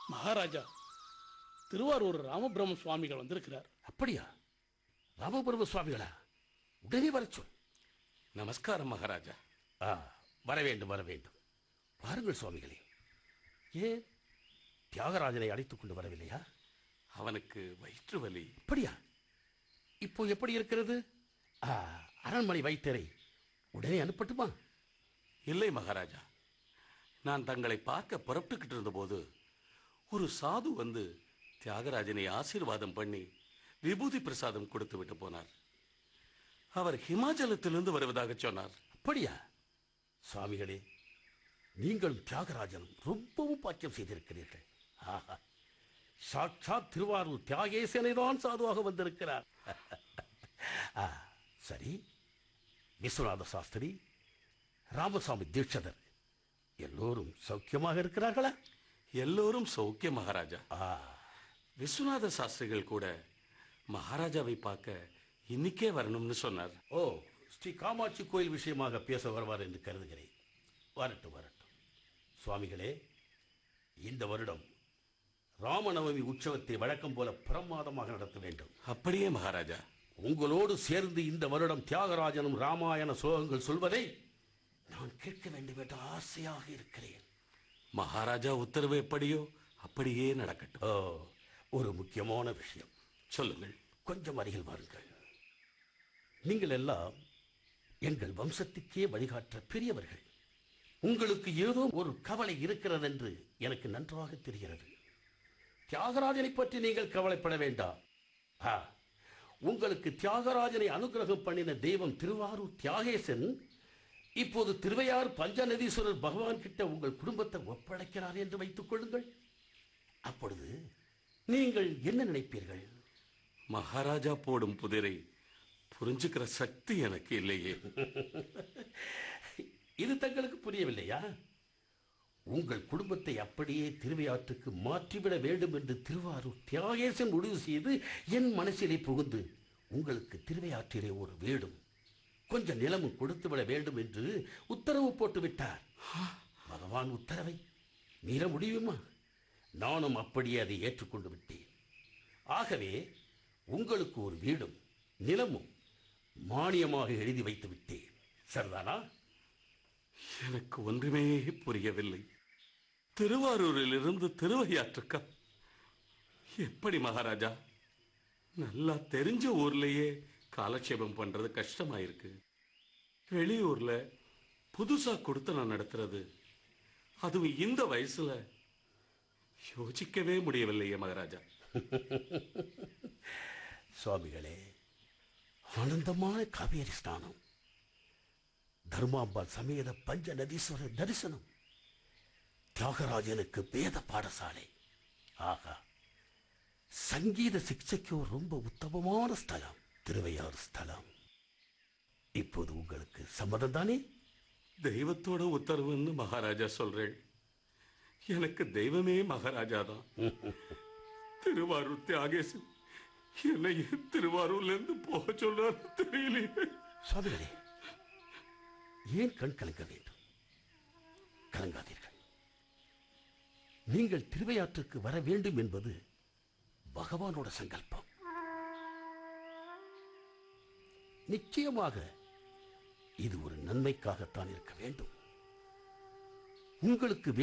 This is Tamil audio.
மகாராஜா திருவாரூர் ராமபிரம சுவாமிகள் வந்திருக்கிறார் அப்படியா ராமபுரம் சுவாமிகளா உடனே வரச் சொல் நமஸ்காரம் மகாராஜா ஆ வர வேண்டும் வர வேண்டும் வாருங்கள் சுவாமிகளே ஏன் தியாகராஜனை அழைத்துக் கொண்டு வரவில்லையா அவனுக்கு வயிற்று வலி அப்படியா இப்போ எப்படி இருக்கிறது ஆ, அரண்மனை வைத்தரை உடனே அனுப்பட்டுமா இல்லை மகாராஜா நான் தங்களை பார்க்க புறப்பட்டுக்கிட்டு இருந்தபோது ஒரு சாது வந்து தியாகராஜனை ஆசீர்வாதம் பண்ணி விபூதி பிரசாதம் கொடுத்து விட்டு போனார் அவர் ஹிமாச்சலத்திலிருந்து வருவதாக சொன்னார் அப்படியா சுவாமிகளே நீங்களும் தியாகராஜனும் ரொம்பவும் பாக்கியம் செய்திருக்கிறீர்கள் ஆஹா சாட்சாத் திருவாரூர் தியாகேசனை தான் சாதுவாக வந்திருக்கிறார் ஆ, சரி விஸ்வநாத சாஸ்திரி ராமசாமி தீட்சதர் எல்லோரும் சௌக்கியமாக இருக்கிறார்களா எல்லோரும் சௌக்கிய மகாராஜா ஆ விஸ்வநாத சாஸ்திரிகள் கூட மகாராஜாவை பார்க்க இன்னிக்கே வரணும்னு சொன்னார் ஓ ஸ்ரீ காமாட்சி கோயில் விஷயமாக பேச வருவார் என்று கருதுகிறேன் வரட்டும் வரட்டும் சுவாமிகளே இந்த வருடம் ராமநவமி உற்சவத்தை வழக்கம் போல பிரமாதமாக நடத்த வேண்டும் அப்படியே மகாராஜா உங்களோடு சேர்ந்து இந்த வருடம் தியாகராஜனும் ராமாயண சோகங்கள் சொல்வதை நான் கேட்க வேண்டும் என்ற ஆசையாக இருக்கிறேன் மகாராஜா உத்தரவு எப்படியோ அப்படியே நடக்கட்டும் ஓ ஒரு முக்கியமான விஷயம் சொல்லுங்கள் கொஞ்சம் அருகில் வாருங்கள் நீங்கள் எல்லாம் எங்கள் வம்சத்துக்கே வழிகாட்ட பெரியவர்கள் உங்களுக்கு ஏதோ ஒரு கவலை இருக்கிறது என்று எனக்கு நன்றாக தெரிகிறது தியாகராஜனை பற்றி நீங்கள் கவலைப்பட வேண்டாம் ஆ, உங்களுக்கு தியாகராஜனை அனுகிரகம் பண்ணின தெய்வம் திருவாரூர் தியாகேசன் இப்போது திருவையார் பஞ்சநதீஸ்வரர் பகவான் கிட்ட உங்கள் குடும்பத்தை ஒப்படைக்கிறார் என்று வைத்துக் கொள்ளுங்கள் அப்பொழுது நீங்கள் என்ன நினைப்பீர்கள் மகாராஜா போடும் புதிரை புரிஞ்சுக்கிற சக்தி எனக்கு இல்லையே இது தங்களுக்கு புரியவில்லையா உங்கள் குடும்பத்தை அப்படியே திருவையாற்றுக்கு மாற்றிவிட வேண்டும் என்று திருவாரூர் தியாகேசன் முடிவு செய்து என் மனசிலே புகுந்து உங்களுக்கு திருவையாற்றிலே ஒரு வீடும் கொஞ்சம் நிலமும் கொடுத்து விட வேண்டும் என்று உத்தரவு போட்டு விட்டார் பகவான் உத்தரவை மீற முடியுமா நானும் அப்படியே அதை ஏற்றுக்கொண்டு விட்டேன் ஆகவே உங்களுக்கு ஒரு வீடும் நிலமும் மானியமாக எழுதி வைத்து விட்டேன் சரிதானா எனக்கு ஒன்றுமே புரியவில்லை திருவாரூரிலிருந்து திருவையாற்றுக்கா எப்படி மகாராஜா நல்லா தெரிஞ்ச ஊர்லயே காலட்சேபம் பண்றது கஷ்டமாயிருக்கு வெளியூர்ல புதுசா கொடுத்து நான் நடத்துறது அதுவும் இந்த வயசுல யோசிக்கவே முடியவில்லையே மகாராஜா சுவாமிகளே ஆனந்தமான காவேரி ஸ்நானம் தர்மாம்பாள் சமேத பஞ்ச நதீஸ்வரர் தரிசனம் தியாகராஜனுக்கு வேத பாடசாலை ஆகா சங்கீத சிக்ஷைக்கு ரொம்ப உத்தமமான ஸ்தலம் திருவையாறு ஸ்தலம் இப்போது உங்களுக்கு சம்மதம் தானே தெய்வத்தோட உத்தரவுன்னு மகாராஜா சொல்றேன் எனக்கு தெய்வமே மகாராஜா தான் திருவாரூர் தியாகேசன் என்னை திருவாரூர்ல இருந்து போக சொல்றாரு தெரியலையே சுவாமிகளே ஏன் கண் கலங்க வேண்டும் கலங்காதீர்கள் நீங்கள் திருவையாற்றுக்கு வர வேண்டும் என்பது பகவானோட சங்கல்பம் நிச்சயமாக இது ஒரு நன்மைக்காகத்தான் இருக்க வேண்டும் உங்களுக்கு